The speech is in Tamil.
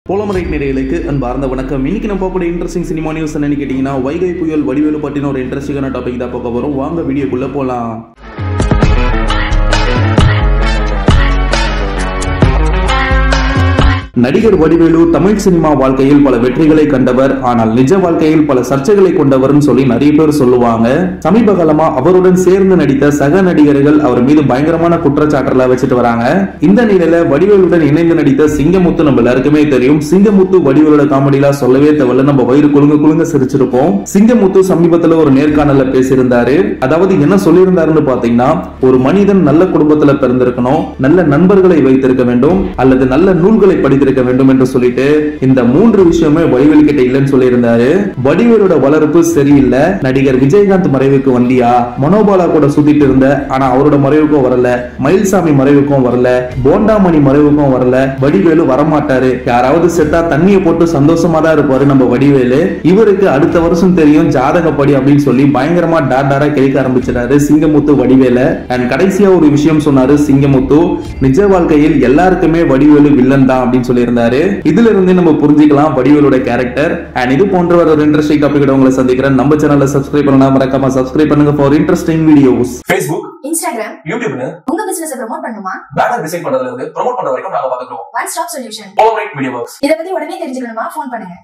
போலமரைட் நேர்களுக்கு அன்பார்ந்த வணக்கம் இன்னைக்கு நம்ம பார்க்கக்கூடிய இன்ட்ரெஸ்டிங் சினிமா நியூஸ் என்னன்னு கேட்டிங்கன்னா வைகை புயல் வடிவேலு பற்றின ஒரு இன்ட்ரெஸ்டிங்கான டாபிக் தான் பார்க்க போகிறோம் வாங்க வீடியோக்குள்ளே போகலாம் நடிகர் வடிவேலு தமிழ் சினிமா வாழ்க்கையில் பல வெற்றிகளை கண்டவர் ஆனால் நிஜ வாழ்க்கையில் பல சர்ச்சைகளை கொண்டவர்னு சொல்லி நிறைய பேர் சொல்லுவாங்க சமீப காலமா அவருடன் சேர்ந்து நடித்த சக நடிகர்கள் அவர் மீது பயங்கரமான குற்றச்சாட்டுல வச்சுட்டு வராங்க இந்த நிலையில வடிவேலுடன் இணைந்து நடித்த சிங்கமுத்து நம்ம எல்லாருக்குமே தெரியும் சிங்கமுத்து வடிவேலோட காமெடியில சொல்லவே தேவையில்ல நம்ம வயிறு குலுங்க குலுங்க சிரிச்சிருப்போம் சிங்கமுத்து சமீபத்துல ஒரு நேர்காணல்ல பேசியிருந்தாரு அதாவது என்ன சொல்லியிருந்தாருன்னு பாத்தீங்கன்னா ஒரு மனிதன் நல்ல குடும்பத்துல பிறந்திருக்கணும் நல்ல நண்பர்களை வைத்திருக்க வேண்டும் அல்லது நல்ல நூல்களை படித்திருக்க வேண்டும் என்று சொல்லிட்டு இந்த மூன்று விஷயமே வடிவேல் கிட்ட இல்லைன்னு சொல்லியிருந்தாரு வடிவேலோட வளர்ப்பு சரியில்லை நடிகர் விஜயகாந்த் மறைவுக்கு வந்தியா மனோபாலா கூட சுத்திட்டு இருந்த ஆனா அவரோட மறைவுக்கும் வரல மயில்சாமி மறைவுக்கும் வரல போண்டாமணி மறைவுக்கும் வரல வடிவேலு வரமாட்டாரு யாராவது செத்தா தண்ணிய போட்டு சந்தோஷமா தான் இருப்பாரு நம்ம வடிவேலு இவருக்கு அடுத்த வருஷம் தெரியும் ஜாதகப்படி அப்படின்னு சொல்லி பயங்கரமா டாட் டாரா கேட்க ஆரம்பிச்சிட்டாரு சிங்கமுத்து வடிவேல அண்ட் கடைசியா ஒரு விஷயம் சொன்னாரு சிங்கமுத்து நிஜ வாழ்க்கையில் எல்லாருக்குமே வடிவேலு வில்லன் தான் அப்படின்னு சொல்லியிருந்தாரு இதுல இருந்து நம்ம புரிஞ்சுக்கலாம் வடிவேலோட கேரக்டர் அண்ட் இது போன்ற ஒரு இன்ட்ரெஸ்டிங் டாபிக் உங்களை சந்திக்கிறேன் நம்ம சேனலை சப்ஸ்கிரைப் பண்ணலாம் மறக்காம சப்ஸ்கிரைப் பண்ணுங்க for interesting videos Facebook Instagram யூடியூப்னு உங்க பிசினஸ் ப்ரோமோட் பண்ணுமா பேனர் டிசைன் பண்றதுல இருந்து ப்ரோமோட் பண்ற வரைக்கும் நாங்க பாத்துக்கிறோம் one stop solution Polarite video works இத பத்தி உடனே தெரிஞ்சுக்கணுமா ஃபோன் பண்ணுங்க